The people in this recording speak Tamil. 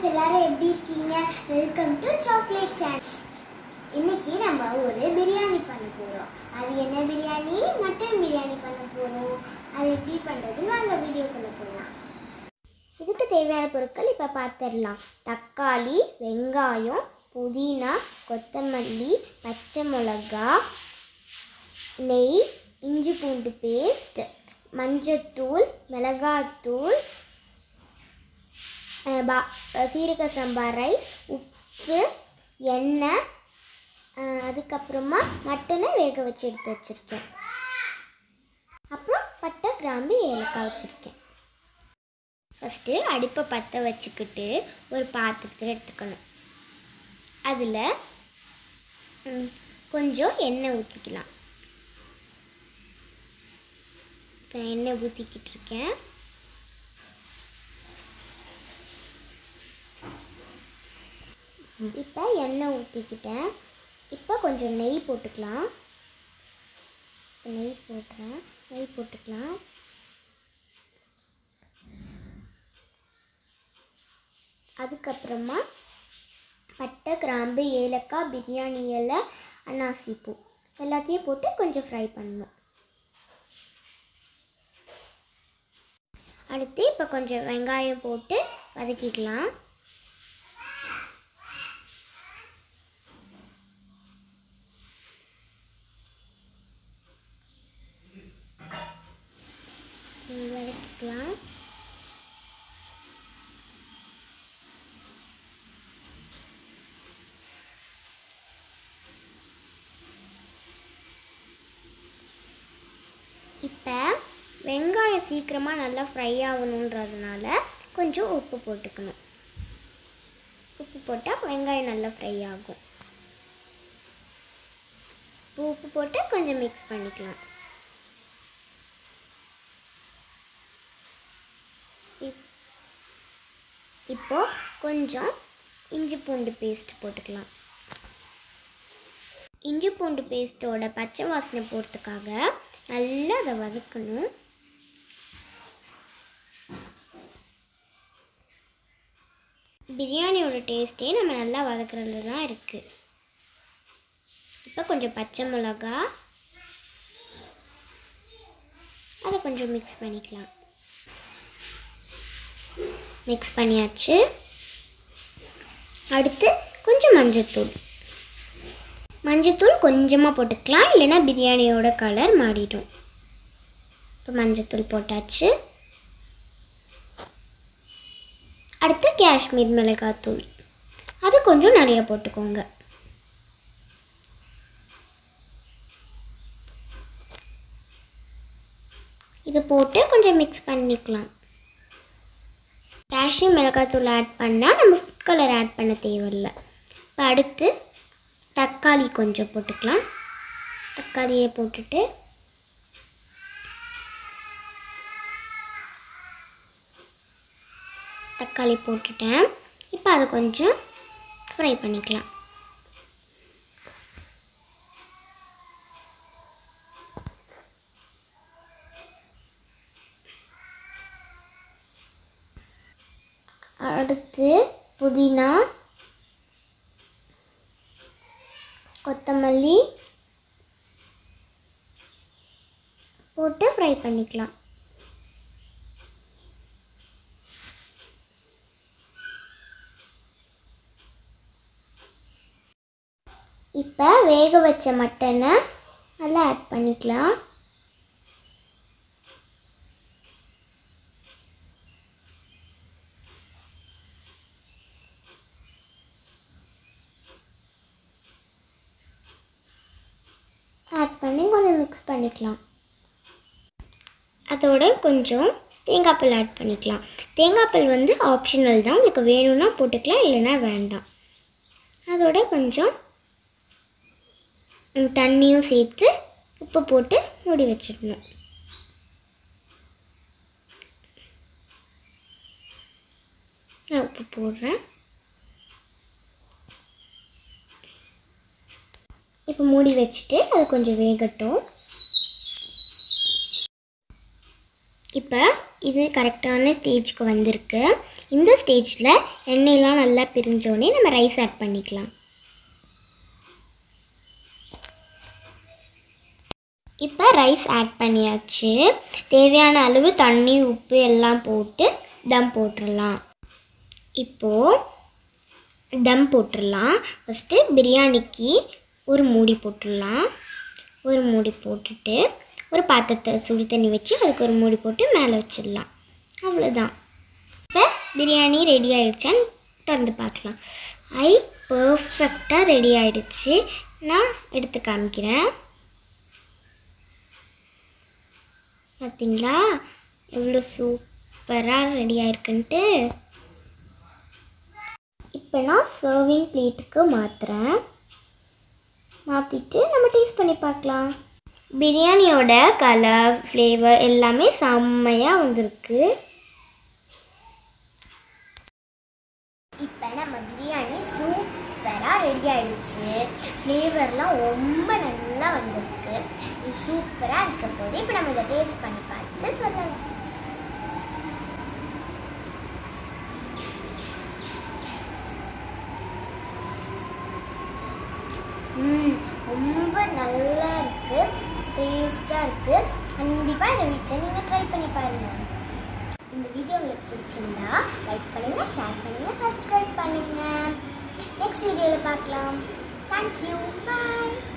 ஃப்ரெண்ட்ஸ் எல்லாரும் எப்படி இருக்கீங்க வெல்கம் டு சாக்லேட் சேனல் இன்னைக்கு நம்ம ஒரு பிரியாணி பண்ண போகிறோம் அது என்ன பிரியாணி மட்டன் பிரியாணி பண்ண போகிறோம் அது எப்படி பண்ணுறதுன்னு வாங்க வீடியோக்குள்ளே போகலாம் இதுக்கு தேவையான பொருட்கள் இப்போ பார்த்துடலாம் தக்காளி வெங்காயம் புதினா கொத்தமல்லி பச்சை மிளகா நெய் இஞ்சி பூண்டு பேஸ்ட் மஞ்சத்தூள் மிளகாத்தூள் அஹ் பா சீரக சம்பா ரைஸ் உப்பு எண்ணெய் அஹ் அதுக்கப்புறமா மட்டனை வேக வச்சு எடுத்து வச்சுருக்கேன் அப்புறம் பட்டை கிராம்பு ஏலக்காய் வச்சுருக்கேன் ஃபஸ்ட்டு அடுப்பை பற்ற வச்சுக்கிட்டு ஒரு பாத்திரத்தில் எடுத்துக்கணும் அதில் ம், கொஞ்சம் எண்ணெய் ஊற்றிக்கலாம் இப்போ எண்ணெய் ஊற்றிக்கிட்டு இருக்கேன் இப்போ எண்ணெய் ஊற்றிக்கிட்டேன் இப்போ கொஞ்சம் நெய் போட்டுக்கலாம் நெய் போட்டுறேன் நெய் போட்டுக்கலாம் அதுக்கப்புறமா பட்டை கிராம்பு ஏலக்காய் பிரியாணி இலை அன்னாசி பூ எல்லாத்தையும் போட்டு கொஞ்சம் ஃப்ரை பண்ணணும் அடுத்து இப்போ கொஞ்சம் வெங்காயம் போட்டு வதக்கிக்கலாம் ம், வதக்கிக்கலாம் இப்போ வெங்காயம் சீக்கிரமாக நல்லா ஃப்ரை ஆகணுன்றதுனால கொஞ்சம் உப்பு போட்டுக்கணும் உப்பு போட்டால் வெங்காயம் நல்லா ஃப்ரை ஆகும் இப்போ உப்பு போட்டு கொஞ்சம் மிக்ஸ் பண்ணிக்கலாம் இப்- இப்போ கொஞ்சம் இஞ்சி பூண்டு பேஸ்ட் போட்டுக்கலாம் இஞ்சி பூண்டு பேஸ்ட்டோட பச்சை வாசனை போகிறதுக்காக நல்லா அதை வதக்கணும் பிரியாணியோட டேஸ்ட்டே நம்ம நல்லா வதக்குறதுல தான் இருக்குது இப்போ கொஞ்சம் பச்சை மிளகா அதை கொஞ்சம் மிக்ஸ் பண்ணிக்கலாம் மிக்ஸ் பண்ணியாச்சு அடுத்து கொஞ்சம் மஞ்சத்தூள் மஞ்சத்தூள் கொஞ்சமாக போட்டுக்கலாம் இல்லைன்னா பிரியாணியோட கலர் மாறிடும் இப்போ மஞ்சத்தூள் போட்டாச்சு அடுத்து காஷ்மீர் மிளகாத்தூள் அது கொஞ்சம் நிறைய போட்டுக்கோங்க இது போட்டு கொஞ்சம் மிக்ஸ் பண்ணிக்கலாம் காஷ்மீர் மிளகாத்தூள் ஆட் பண்ணால் நம்ம ஃபுட் கலர் ஆட் பண்ண தேவையில்ல இப்போ அடுத்து தக்காளி கொஞ்சம் போட்டுக்கலாம் தக்காளியை போட்டுட்டு தக்காளி போட்டுட்டேன் இப்போ அதை கொஞ்சம் ஃப்ரை பண்ணிக்கலாம் அடுத்து புதினா கொத்தமல்லி போட்டு ஃப்ரை பண்ணிக்கலாம் இப்போ வேக வச்ச மட்டனை நல்லா ஆட் பண்ணிக்கலாம் ஆட் பண்ணி கொஞ்சம் மிக்ஸ் பண்ணிக்கலாம் அதோட கொஞ்சம் தேங்காய் பால் ஆட் பண்ணிக்கலாம் தேங்காய் பால் வந்து ஆப்ஷனல் தான் உங்களுக்கு வேணும்னா போட்டுக்கலாம் இல்லைன்னா வேண்டாம் அதோட கொஞ்சம் ம், தண்ணியும் சேர்த்து உப்பு போட்டு மூடி வச்சிடணும் நான் உப்பு போடுறேன் இப்போ மூடி வச்சுட்டு அது கொஞ்சம் வேகட்டும் இப்போ இது கரெக்டான ஸ்டேஜ்க்கு வந்திருக்கு இந்த ஸ்டேஜில் எண்ணெயெலாம் நல்லா பிரிஞ்சோடனே நம்ம ரைஸ் ஆட் பண்ணிக்கலாம் இப்போ ரைஸ் ஆட் பண்ணியாச்சு தேவையான அளவு தண்ணி உப்பு எல்லாம் போட்டு தம் போட்டுடலாம் இப்போது தம் போட்டுடலாம் ஃபஸ்ட்டு பிரியாணிக்கு ஒரு மூடி போட்டுடலாம் ஒரு மூடி போட்டுட்டு ஒரு பாத்திரத்தை சுடு தண்ணி வச்சு அதுக்கு ஒரு மூடி போட்டு மேலே வச்சிடலாம் அவ்வளோதான் இப்போ பிரியாணி ரெடி ஆயிடுச்சான்னு திறந்து பார்க்கலாம் ஐ பர்ஃபெக்டாக ரெடி ஆயிடுச்சு நான் எடுத்து காமிக்கிறேன் பார்த்தீங்களா எவ்வளோ சூப்பராக ரெடி ஆயிருக்குன்ட்டு இப்போ நான் சர்விங் பிளேட்டுக்கு மாற்றுறேன் மாற்றிட்டு நம்ம டேஸ்ட் பண்ணி பார்க்கலாம் பிரியாணியோட கலர் ஃப்ளேவர் எல்லாமே செம்மையாக வந்திருக்கு இப்போ நம்ம பிரியாணி சூப்பராக ரெடி ஆயிடுச்சு ஃப்ளேவர்லாம் ரொம்ப நல்லா வந்திருக்கு இது சூப்பராக இருக்க போது இப்போ நம்ம இதை டேஸ்ட் பண்ணி பார்த்துட்டு சொல்லலாம் ம் ரொம்ப நல்லா இருக்கு டேஸ்ட்டாக இருக்கு கண்டிப்பாக இந்த வீட்டில் நீங்கள் ட்ரை பண்ணி பாருங்கள் இந்த வீடியோ உங்களுக்கு பிடிச்சிருந்தா லைக் பண்ணுங்க ஷேர் பண்ணுங்க சப்ஸ்கிரைப் பண்ணுங்க நெக்ஸ்ட் வீடியோவில் பார்க்கலாம் தேங்க்யூ பாய்